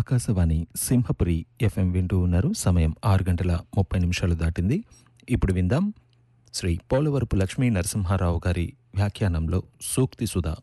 Akashvani Simhapuri FM వింటూ ఉన్నారు సమయం ఆరు గంటల ముప్పై నిమిషాలు దాటింది ఇప్పుడు విందాం శ్రీ పోలవరపు లక్ష్మీ నరసింహారావు గారి వ్యాఖ్యానంలో సూక్తి సుధా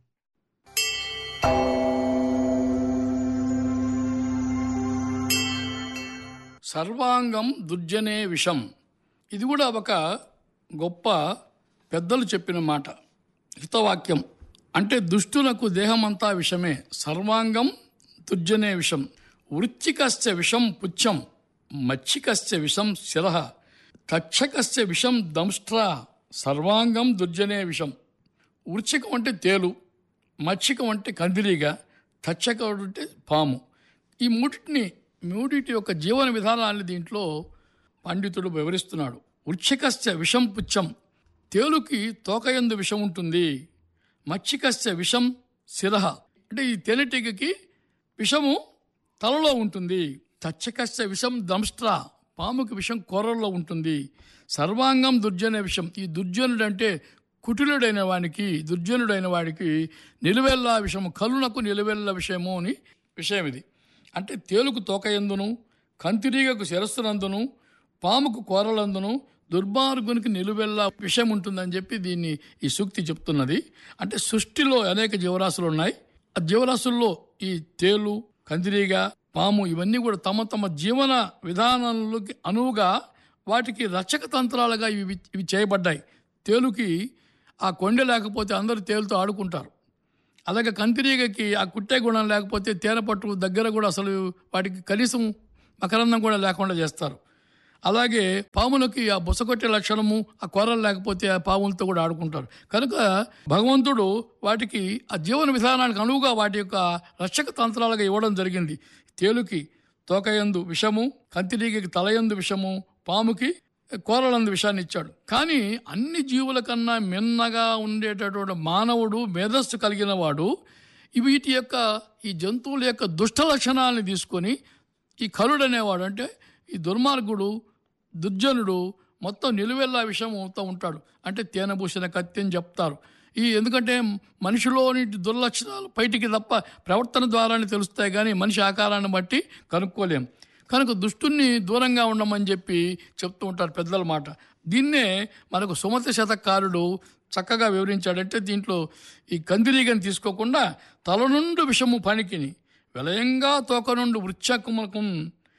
సర్వాంగం దుర్జనే విషం ఇది కూడా ఒక గొప్ప పెద్దలు చెప్పిన మాట హితవాక్యం అంటే దుష్టులకు దేహమంతా విషమే సర్వాంగం దుర్జనే విషం వృచ్చికస్య విషం పుచ్చం మచ్చికస్య విషం శిరః తక్షకస్య విషం దంష్ట్రా సర్వాంగం దుర్జనే విషం వృచ్చికం అంటే తేలు మచ్చికం అంటే కందిరీగ తచ్చకం అంటే పాము ఈ మూటిని మూడిటి యొక్క జీవన విధానాన్ని దీంట్లో పండితుడు వివరిస్తున్నాడు వృక్షికస్య విషం పుచ్చం తేలుకి తోకయందు విషం ఉంటుంది మచ్చికస్య విషం శిరహ అంటే ఈ తేనెటీగకి విషము తలలో ఉంటుంది తచ్చకస్య విషం దంష్ట్రా పాముకి విషం కూరల్లో ఉంటుంది సర్వాంగం దుర్జన విషం ఈ దుర్జనుడు అంటే కుటిలుడైన వానికి దుర్జనుడైన వాడికి నిలువెల్లా విషము కలునకు నిలువెల్ల విషయము అని విషయం ఇది అంటే తేలుకు తోకయందును కంతిరీగకు శిరస్సునందును పాముకు కోరలందును దుర్మార్గునికి నిలువెల్లా విషయం ఉంటుందని చెప్పి దీన్ని ఈ సూక్తి చెప్తున్నది అంటే సృష్టిలో అనేక జీవరాశులు ఉన్నాయి ఆ జీవరాశుల్లో ఈ తేలు కందిరీగ పాము ఇవన్నీ కూడా తమ తమ జీవన విధానాలకి అనువుగా వాటికి రక్షక తంత్రాలుగా ఇవి ఇవి చేయబడ్డాయి తేలుకి ఆ కొండె లేకపోతే అందరూ తేలుతో ఆడుకుంటారు అలాగే కంతిరీగకి ఆ కుట్టే గుణం లేకపోతే తేనె పట్టు దగ్గర కూడా అసలు వాటికి కనీసం మకరందం కూడా లేకుండా చేస్తారు అలాగే పాములకి ఆ బుసకొట్టే లక్షణము ఆ కొరలు లేకపోతే ఆ పాములతో కూడా ఆడుకుంటారు కనుక భగవంతుడు వాటికి ఆ జీవన విధానానికి అనువుగా వాటి యొక్క రక్షక తంత్రాలుగా ఇవ్వడం జరిగింది తేలుకి తోకయందు విషము కంతిరీగకి తలయందు విషము పాముకి కోరలందు విషాన్ని ఇచ్చాడు కానీ అన్ని జీవుల కన్నా మిన్నగా ఉండేటటువంటి మానవుడు మేధస్సు కలిగిన వాడు ఈ వీటి యొక్క ఈ జంతువుల యొక్క దుష్ట లక్షణాలను తీసుకొని ఈ కరుడు అనేవాడు అంటే ఈ దుర్మార్గుడు దుర్జనుడు మొత్తం నిలువెల్లా విషయం అవుతూ ఉంటాడు అంటే తేనెబూసిన కత్తి అని చెప్తారు ఈ ఎందుకంటే మనిషిలోని దుర్లక్షణాలు బయటికి తప్ప ప్రవర్తన ద్వారానే తెలుస్తాయి కానీ మనిషి ఆకారాన్ని బట్టి కనుక్కోలేం కనుక దుష్టుని దూరంగా ఉండమని చెప్పి చెప్తూ ఉంటారు పెద్దల మాట దీన్నే మనకు సుమతి శతకారుడు చక్కగా వివరించాడంటే దీంట్లో ఈ కందిరీగని తీసుకోకుండా తల నుండి విషము పనికిని విలయంగా తోక నుండి వృక్షకుమకం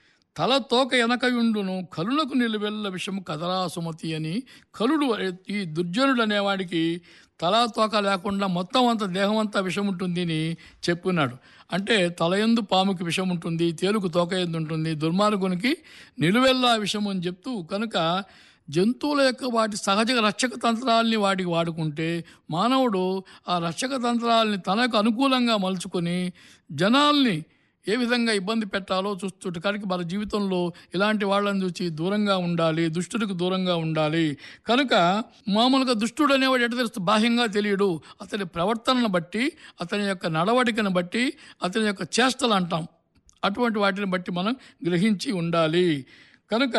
తల తోక వెనకయుండును కలులకు నిలువెల్ల విషము కదరా సుమతి అని కలుడు ఈ దుర్జనుడు అనేవాడికి తలా తోక లేకుండా మొత్తం అంత దేహం అంతా విషం ఉంటుంది అని చెప్పున్నాడు అంటే తలయందు పాముకి విషం ఉంటుంది తేలుకు తోక ఎందు ఉంటుంది దుర్మార్గునికి నిలువెల్లా విషం అని చెప్తూ కనుక జంతువుల యొక్క వాటి సహజ రక్షక తంత్రాలని వాటికి వాడుకుంటే మానవుడు ఆ రక్షక తంత్రాలని తనకు అనుకూలంగా మలుచుకొని జనాల్ని ఏ విధంగా ఇబ్బంది పెట్టాలో చూస్తుంటే కనుక మన జీవితంలో ఇలాంటి వాళ్ళని చూసి దూరంగా ఉండాలి దుష్టుడికి దూరంగా ఉండాలి కనుక మామూలుగా దుష్టుడు అనేవాడు ఎట తెలుస్తూ బాహ్యంగా తెలియడు అతని ప్రవర్తనను బట్టి అతని యొక్క నడవడికను బట్టి అతని యొక్క చేష్టలు అంటాం అటువంటి వాటిని బట్టి మనం గ్రహించి ఉండాలి కనుక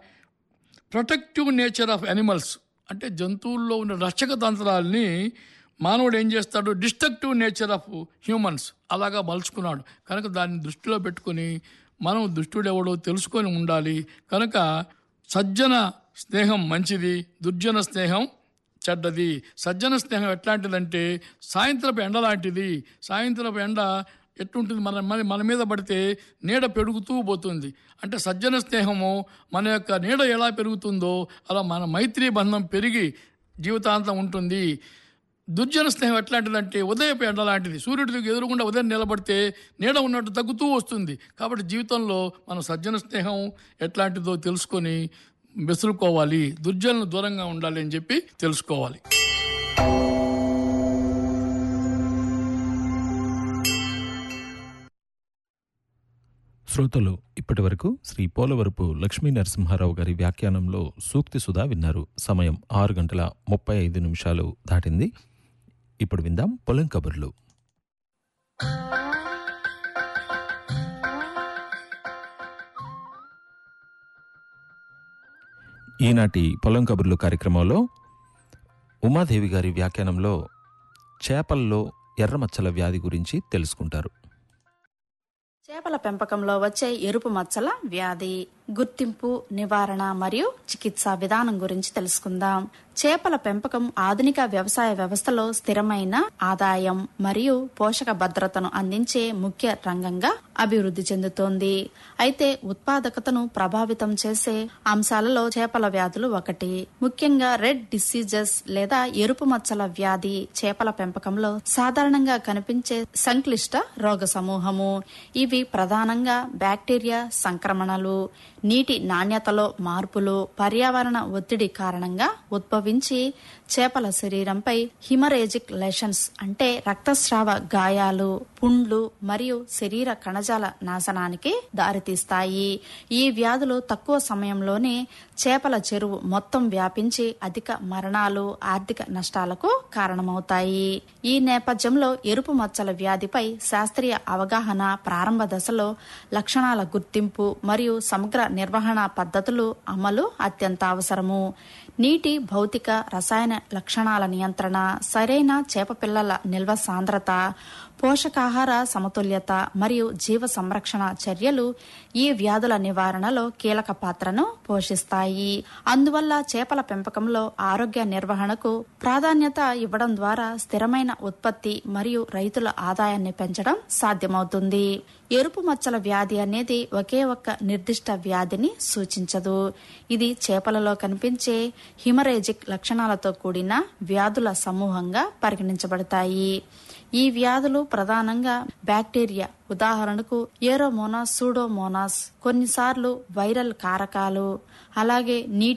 ప్రొటెక్టివ్ నేచర్ ఆఫ్ యానిమల్స్ అంటే జంతువుల్లో ఉన్న రక్షక తంత్రాలని మానవుడు ఏం చేస్తాడు డిస్ట్రక్టివ్ నేచర్ ఆఫ్ హ్యూమన్స్ అలాగా మలుచుకున్నాడు కనుక దాన్ని దృష్టిలో పెట్టుకొని మనం దుష్టుడు ఎవడో తెలుసుకొని ఉండాలి కనుక సజ్జన స్నేహం మంచిది దుర్జన స్నేహం చెడ్డది సజ్జన స్నేహం ఎట్లాంటిదంటే సాయంత్రపు ఎండ లాంటిది సాయంత్రపు ఎండ ఎట్లుంటుంది మన మన మన మీద పడితే నీడ పెరుగుతూ పోతుంది అంటే సజ్జన స్నేహము మన యొక్క నీడ ఎలా పెరుగుతుందో అలా మన మైత్రి బంధం పెరిగి జీవితాంతం ఉంటుంది దుర్జన స్నేహం ఎట్లాంటిదంటే ఉదయపు ఎండ లాంటిది సూర్యుడికి ఎదురుకుండా ఉదయం నిలబడితే నీడ ఉన్నట్టు తగ్గుతూ వస్తుంది కాబట్టి జీవితంలో మనం సజ్జన స్నేహం ఎట్లాంటిదో తెలుసుకొని మెసులుకోవాలి దుర్జనులు దూరంగా ఉండాలి అని చెప్పి తెలుసుకోవాలి శ్రోతలు ఇప్పటి వరకు శ్రీ పోలవరపు లక్ష్మీ నరసింహారావు గారి వ్యాఖ్యానంలో సూక్తి సుధా విన్నారు సమయం ఆరు గంటల ముప్పై ఐదు నిమిషాలు దాటింది ఇప్పుడు విందాం పొలం కబుర్లు ఈనాటి పొలం కబుర్లు కార్యక్రమంలో ఉమాదేవి గారి వ్యాఖ్యానంలో చేపల్లో ఎర్రమచ్చల వ్యాధి గురించి తెలుసుకుంటారు చేపల పెంపకంలో వచ్చే ఎరుపు మచ్చల వ్యాధి గుర్తింపు నివారణ మరియు చికిత్సా విధానం గురించి తెలుసుకుందాం చేపల పెంపకం ఆధునిక వ్యవసాయ వ్యవస్థలో స్థిరమైన ఆదాయం మరియు పోషక భద్రతను అందించే ముఖ్య రంగంగా అభివృద్ధి చెందుతోంది అయితే ఉత్పాదకతను ప్రభావితం చేసే అంశాలలో చేపల వ్యాధులు ఒకటి ముఖ్యంగా రెడ్ డిసీజెస్ లేదా ఎరుపు మచ్చల వ్యాధి చేపల పెంపకంలో సాధారణంగా కనిపించే సంక్లిష్ట రోగ సమూహము ఇవి ప్రధానంగా బ్యాక్టీరియా సంక్రమణలు నీటి నాణ్యతలో మార్పులు పర్యావరణ ఒత్తిడి కారణంగా ఉద్భవించి చేపల శరీరంపై హిమరేజిక్ లెషన్స్ అంటే రక్తస్రావ గాయాలు పుండ్లు మరియు శరీర కణజాల నాశనానికి దారితీస్తాయి ఈ వ్యాధులు తక్కువ సమయంలోనే చేపల చెరువు మొత్తం వ్యాపించి అధిక మరణాలు ఆర్థిక నష్టాలకు కారణమవుతాయి ఈ నేపథ్యంలో ఎరుపు మచ్చల వ్యాధిపై శాస్త్రీయ అవగాహన ప్రారంభ దశలో లక్షణాల గుర్తింపు మరియు సమగ్ర నిర్వహణ పద్ధతులు అమలు అత్యంత అవసరము నీటి భౌతిక రసాయన లక్షణాల నియంత్రణ సరైన చేప పిల్లల నిల్వ సాంద్రత పోషకాహార సమతుల్యత మరియు జీవ సంరక్షణ చర్యలు ఈ వ్యాధుల నివారణలో కీలక పాత్రను పోషిస్తాయి అందువల్ల చేపల పెంపకంలో ఆరోగ్య నిర్వహణకు ప్రాధాన్యత ఇవ్వడం ద్వారా స్థిరమైన ఉత్పత్తి మరియు రైతుల ఆదాయాన్ని పెంచడం సాధ్యమవుతుంది ఎరుపు మచ్చల వ్యాధి అనేది ఒకే ఒక్క నిర్దిష్ట వ్యాధిని సూచించదు ఇది చేపలలో కనిపించే హిమరేజిక్ లక్షణాలతో కూడిన వ్యాధుల సమూహంగా పరిగణించబడతాయి ఈ వ్యాధులు ప్రధానంగా బ్యాక్టీరియా ఉదాహరణకు ఏరోమోనాస్ సూడోమోనాస్ కొన్నిసార్లు వైరల్ కారకాలు అలాగే నీటి